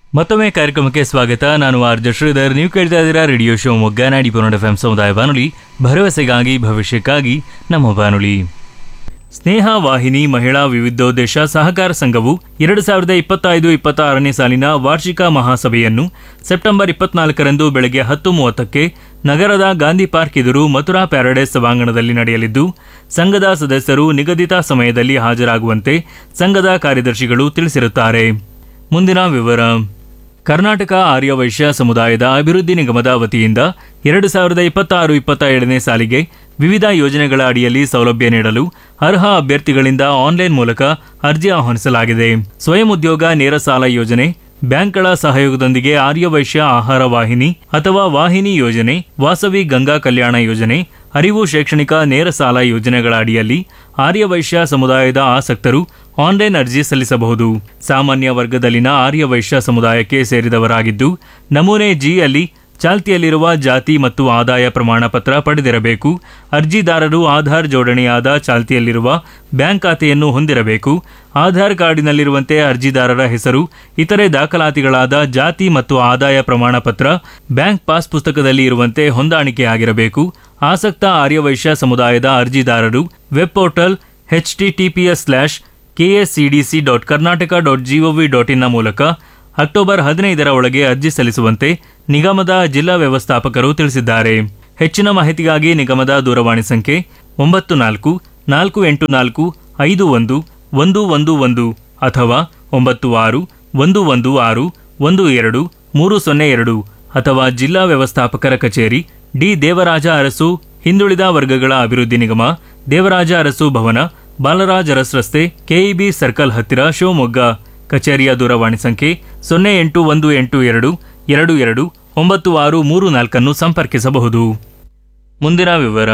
ಮತ್ತೊಮ್ಮೆ ಕಾರ್ಯಕ್ರಮಕ್ಕೆ ಸ್ವಾಗತ ನಾನು ಆರ್ ಜೆ ಶ್ರೀಧರ್ ನೀವು ಕೇಳ್ತಾ ಇದ್ದೀರಾ ರೇಡಿಯೋ ಶೋ ಮೊಗ್ಗ ನಾಡಿ ಪುನಡ್ ಎಫ್ ಸಮುದಾಯ ಬಾನುಲಿ ಭರವಸೆಗಾಗಿ ಭವಿಷ್ಯಕ್ಕಾಗಿ ನಮ್ಮ ಬಾನುಲಿ ಸ್ನೇಹ ವಾಹಿನಿ ಮಹಿಳಾ ವಿವಿಧೋದ್ದೇಶ ಸಹಕಾರ ಸಂಘವು ಎರಡು ಸಾವಿರದ ಇಪ್ಪತ್ತೈದು ಇಪ್ಪತ್ತಾರನೇ ಸಾಲಿನ ವಾರ್ಷಿಕ ಮಹಾಸಭೆಯನ್ನು ಸೆಪ್ಟೆಂಬರ್ ಇಪ್ಪತ್ನಾಲ್ಕರಂದು ಬೆಳಗ್ಗೆ ಹತ್ತು ಮೂವತ್ತಕ್ಕೆ ನಗರದ ಗಾಂಧಿ ಪಾರ್ಕ್ ಎದುರು ಮಥುರಾ ಪ್ಯಾರಡೈಸ್ ಸಭಾಂಗಣದಲ್ಲಿ ನಡೆಯಲಿದ್ದು ಸಂಘದ ಸದಸ್ಯರು ನಿಗದಿತ ಸಮಯದಲ್ಲಿ ಹಾಜರಾಗುವಂತೆ ಸಂಘದ ಕಾರ್ಯದರ್ಶಿಗಳು ತಿಳಿಸಿರುತ್ತಾರೆ ಮುಂದಿನ ವಿವರ ಕರ್ನಾಟಕ ಆರ್ಯವೈಶ್ಯ ಸಮುದಾಯದ ಅಭಿವೃದ್ಧಿ ನಿಗಮದ ವತಿಯಿಂದ ಎರಡು ಸಾವಿರದ ಇಪ್ಪತ್ತಾರು ಇಪ್ಪತ್ತ ಏಳನೇ ಸಾಲಿಗೆ ವಿವಿಧ ಯೋಜನೆಗಳ ಅಡಿಯಲ್ಲಿ ಸೌಲಭ್ಯ ನೀಡಲು ಅರ್ಹ ಅಭ್ಯರ್ಥಿಗಳಿಂದ ಆನ್ಲೈನ್ ಮೂಲಕ ಅರ್ಜಿ ಆಹ್ವಾನಿಸಲಾಗಿದೆ ಸ್ವಯಂ ಉದ್ಯೋಗ ನೇರ ಸಾಲ ಯೋಜನೆ ಬ್ಯಾಂಕ್ಗಳ ಸಹಯೋಗದೊಂದಿಗೆ ಆರ್ಯವೈಶ್ಯ ಆಹಾರ ವಾಹಿನಿ ಅಥವಾ ವಾಹಿನಿ ಯೋಜನೆ ವಾಸವಿ ಗಂಗಾ ಕಲ್ಯಾಣ ಯೋಜನೆ ಅರಿವು ಶೈಕ್ಷಣಿಕ ನೇರ ಸಾಲ ಯೋಜನೆಗಳ ಅಡಿಯಲ್ಲಿ ಆರ್ಯವೈಶ್ಯ ಸಮುದಾಯದ ಆಸಕ್ತರು ಆನ್ಲೈನ್ ಅರ್ಜಿ ಸಲ್ಲಿಸಬಹುದು ಸಾಮಾನ್ಯ ವರ್ಗದಲ್ಲಿನ ಆರ್ಯವೈಶ್ಯ ಸಮುದಾಯಕ್ಕೆ ಸೇರಿದವರಾಗಿದ್ದು ನಮೂನೆ ಜಿ ಅಲ್ಲಿ ಚಾಲ್ತಿಯಲ್ಲಿರುವ ಜಾತಿ ಮತ್ತು ಆದಾಯ ಪ್ರಮಾಣ ಪತ್ರ ಪಡೆದಿರಬೇಕು ಅರ್ಜಿದಾರರು ಆಧಾರ್ ಜೋಡಣೆಯಾದ ಚಾಲ್ತಿಯಲ್ಲಿರುವ ಬ್ಯಾಂಕ್ ಖಾತೆಯನ್ನು ಹೊಂದಿರಬೇಕು ಆಧಾರ್ ಕಾರ್ಡಿನಲ್ಲಿರುವಂತೆ ಅರ್ಜಿದಾರರ ಹೆಸರು ಇತರೆ ದಾಖಲಾತಿಗಳಾದ ಜಾತಿ ಮತ್ತು ಆದಾಯ ಪ್ರಮಾಣ ಪತ್ರ ಬ್ಯಾಂಕ್ ಪಾಸ್ ಪುಸ್ತಕದಲ್ಲಿ ಇರುವಂತೆ ಹೊಂದಾಣಿಕೆಯಾಗಿರಬೇಕು ಆಸಕ್ತ ಆರ್ಯವೈಶ್ಯ ಸಮುದಾಯದ ಅರ್ಜಿದಾರರು web portal H TTPS slash KSCDC dot Karnataka dot GOV dot ಇನ್ನ ಮೂಲಕ ಅಕ್ಟೋಬರ್ ಹದಿನೈದರ ಒಳಗೆ ಅರ್ಜಿ ಸಲ್ಲಿಸುವಂತೆ ನಿಗಮದ ಜಿಲ್ಲಾ ವ್ಯವಸ್ಥಾಪಕರು ತಿಳಿಸಿದ್ದಾರೆ ಹೆಚ್ಚಿನ ಮಾಹಿತಿಗಾಗಿ ನಿಗಮದ ದೂರವಾಣಿ ಸಂಖ್ಯೆ ಒಂಬತ್ತು ನಾಲ್ಕು ನಾಲ್ಕು ಎಂಟು ನಾಲ್ಕು ಐದು ಒಂದು ಒಂದು ಒಂದು ಒಂದು ಅಥವಾ ಒಂಬತ್ತು ಆರು ಒಂದು ಒಂದು ಆರು ಒಂದು ಎರಡು ಮೂರು ಸೊನ್ನೆ ಎರಡು ಅಥವಾ ಜಿಲ್ಲಾ ವ್ಯವಸ್ಥಾಪಕರ ಕಚೇರಿ ಡಿ ದೇವರಾಜ ಅರಸು ಹಿಂದುಳಿದ ವರ್ಗಗಳ ಅಭಿವೃದ್ಧಿ ನಿಗಮ ದೇವರಾಜ ಅರಸು ಭವನ ಬಾಲರಾಜ್ ಅರಸ್ ರಸ್ತೆ ಕೆಇಬಿ ಸರ್ಕಲ್ ಹತ್ತಿರ ಶಿವಮೊಗ್ಗ ಕಚೇರಿಯ ದೂರವಾಣಿ ಸಂಖ್ಯೆ ಸೊನ್ನೆ ಎಂಟು ಒಂದು ಎಂಟು ಎರಡು ಎರಡು ಎರಡು ಒಂಬತ್ತು ಆರು ಮೂರು ನಾಲ್ಕನ್ನು ಸಂಪರ್ಕಿಸಬಹುದು ಮುಂದಿನ ವಿವರ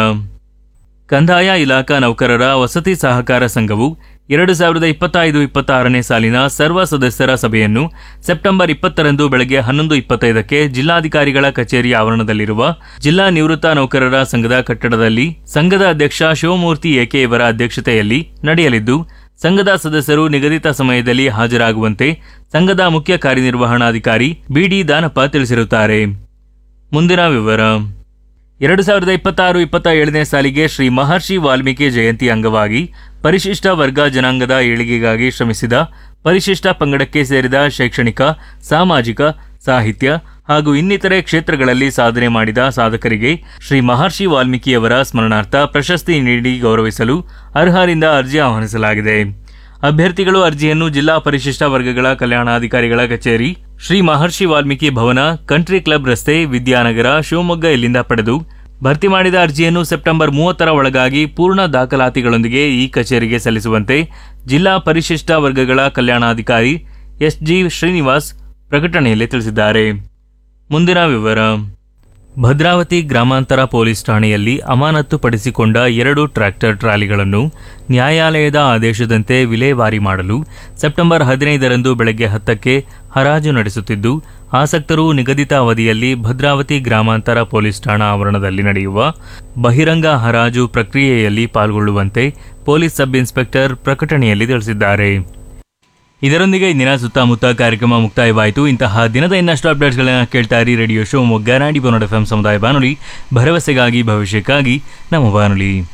ಕಂದಾಯ ಇಲಾಖಾ ನೌಕರರ ವಸತಿ ಸಹಕಾರ ಸಂಘವು ಎರಡು ಸಾವಿರದ ಇಪ್ಪತ್ತೈದು ಇಪ್ಪತ್ತಾರನೇ ಸಾಲಿನ ಸರ್ವ ಸದಸ್ಯರ ಸಭೆಯನ್ನು ಸೆಪ್ಟೆಂಬರ್ ಇಪ್ಪತ್ತರಂದು ಬೆಳಗ್ಗೆ ಹನ್ನೊಂದು ಇಪ್ಪತ್ತೈದಕ್ಕೆ ಜಿಲ್ಲಾಧಿಕಾರಿಗಳ ಕಚೇರಿ ಆವರಣದಲ್ಲಿರುವ ಜಿಲ್ಲಾ ನಿವೃತ್ತ ನೌಕರರ ಸಂಘದ ಕಟ್ಟಡದಲ್ಲಿ ಸಂಘದ ಅಧ್ಯಕ್ಷ ಶಿವಮೂರ್ತಿ ಏಕೆ ಇವರ ಅಧ್ಯಕ್ಷತೆಯಲ್ಲಿ ನಡೆಯಲಿದ್ದು ಸಂಘದ ಸದಸ್ಯರು ನಿಗದಿತ ಸಮಯದಲ್ಲಿ ಹಾಜರಾಗುವಂತೆ ಸಂಘದ ಮುಖ್ಯ ಕಾರ್ಯನಿರ್ವಹಣಾಧಿಕಾರಿ ಬಿಡಿ ದಾನಪ್ಪ ತಿಳಿಸಿರುತ್ತಾರೆ ಮುಂದಿನ ವಿವರ ಎರಡು ಸಾವಿರದ ಇಪ್ಪತ್ತಾರು ಇಪ್ಪತ್ತ ಏಳನೇ ಸಾಲಿಗೆ ಶ್ರೀ ಮಹರ್ಷಿ ವಾಲ್ಮೀಕಿ ಜಯಂತಿ ಅಂಗವಾಗಿ ಪರಿಶಿಷ್ಟ ವರ್ಗ ಜನಾಂಗದ ಏಳಿಗೆಗಾಗಿ ಶ್ರಮಿಸಿದ ಪರಿಶಿಷ್ಟ ಪಂಗಡಕ್ಕೆ ಸೇರಿದ ಶೈಕ್ಷಣಿಕ ಸಾಮಾಜಿಕ ಸಾಹಿತ್ಯ ಹಾಗೂ ಇನ್ನಿತರೆ ಕ್ಷೇತ್ರಗಳಲ್ಲಿ ಸಾಧನೆ ಮಾಡಿದ ಸಾಧಕರಿಗೆ ಶ್ರೀ ಮಹರ್ಷಿ ವಾಲ್ಮೀಕಿಯವರ ಸ್ಮರಣಾರ್ಥ ಪ್ರಶಸ್ತಿ ನೀಡಿ ಗೌರವಿಸಲು ಅರ್ಹರಿಂದ ಅರ್ಜಿ ಆಹ್ವಾನಿಸಲಾಗಿದೆ ಅಭ್ಯರ್ಥಿಗಳು ಅರ್ಜಿಯನ್ನು ಜಿಲ್ಲಾ ಪರಿಶಿಷ್ಟ ವರ್ಗಗಳ ಕಲ್ಯಾಣಾಧಿಕಾರಿಗಳ ಕಚೇರಿ ಶ್ರೀ ಮಹರ್ಷಿ ವಾಲ್ಮೀಕಿ ಭವನ ಕಂಟ್ರಿ ಕ್ಲಬ್ ರಸ್ತೆ ವಿದ್ಯಾನಗರ ಶಿವಮೊಗ್ಗ ಇಲ್ಲಿಂದ ಪಡೆದು ಭರ್ತಿ ಮಾಡಿದ ಅರ್ಜಿಯನ್ನು ಸೆಪ್ಟೆಂಬರ್ ಮೂವತ್ತರ ಒಳಗಾಗಿ ಪೂರ್ಣ ದಾಖಲಾತಿಗಳೊಂದಿಗೆ ಈ ಕಚೇರಿಗೆ ಸಲ್ಲಿಸುವಂತೆ ಜಿಲ್ಲಾ ಪರಿಶಿಷ್ಟ ವರ್ಗಗಳ ಕಲ್ಯಾಣಾಧಿಕಾರಿ ಎಸ್ ಜಿ ಶ್ರೀನಿವಾಸ್ ಪ್ರಕಟಣೆಯಲ್ಲಿ ತಿಳಿಸಿದ್ದಾರೆ ಮುಂದಿನ ವಿವರ ಭದ್ರಾವತಿ ಗ್ರಾಮಾಂತರ ಪೊಲೀಸ್ ಠಾಣೆಯಲ್ಲಿ ಅಮಾನತುಪಡಿಸಿಕೊಂಡ ಎರಡು ಟ್ರ್ಯಾಕ್ಟರ್ ಟ್ರಾಲಿಗಳನ್ನು ನ್ಯಾಯಾಲಯದ ಆದೇಶದಂತೆ ವಿಲೇವಾರಿ ಮಾಡಲು ಸೆಪ್ಟೆಂಬರ್ ಹದಿನೈದರಂದು ಬೆಳಗ್ಗೆ ಹತ್ತಕ್ಕೆ ಹರಾಜು ನಡೆಸುತ್ತಿದ್ದು ಆಸಕ್ತರು ನಿಗದಿತ ಅವಧಿಯಲ್ಲಿ ಭದ್ರಾವತಿ ಗ್ರಾಮಾಂತರ ಪೊಲೀಸ್ ಠಾಣಾ ಆವರಣದಲ್ಲಿ ನಡೆಯುವ ಬಹಿರಂಗ ಹರಾಜು ಪ್ರಕ್ರಿಯೆಯಲ್ಲಿ ಪಾಲ್ಗೊಳ್ಳುವಂತೆ ಪೊಲೀಸ್ ಸಬ್ ಇನ್ಸ್ಪೆಕ್ಟರ್ ಪ್ರಕಟಣೆಯಲ್ಲಿ ತಿಳಿಸಿದ್ದಾರೆ ಇದರೊಂದಿಗೆ ಇಂದಿನ ಸುತ್ತಮುತ್ತ ಕಾರ್ಯಕ್ರಮ ಮುಕ್ತಾಯವಾಯಿತು ಇಂತಹ ದಿನದ ಇನ್ನಷ್ಟು ಅಪ್ಡೇಟ್ಸ್ಗಳನ್ನು ಕೇಳ್ತಾ ಇರಿ ರೇಡಿಯೋ ಶೋ ಮೊಗ್ಗ ನಾಡಿ ಬನ್ನಡ ಎಫ್ ಸಮುದಾಯ ಬಾನುಲಿ ಭರವಸೆಗಾಗಿ ಭವಿಷ್ಯಕ್ಕಾಗಿ ನಮ್ಮ ಬಾನುಲಿ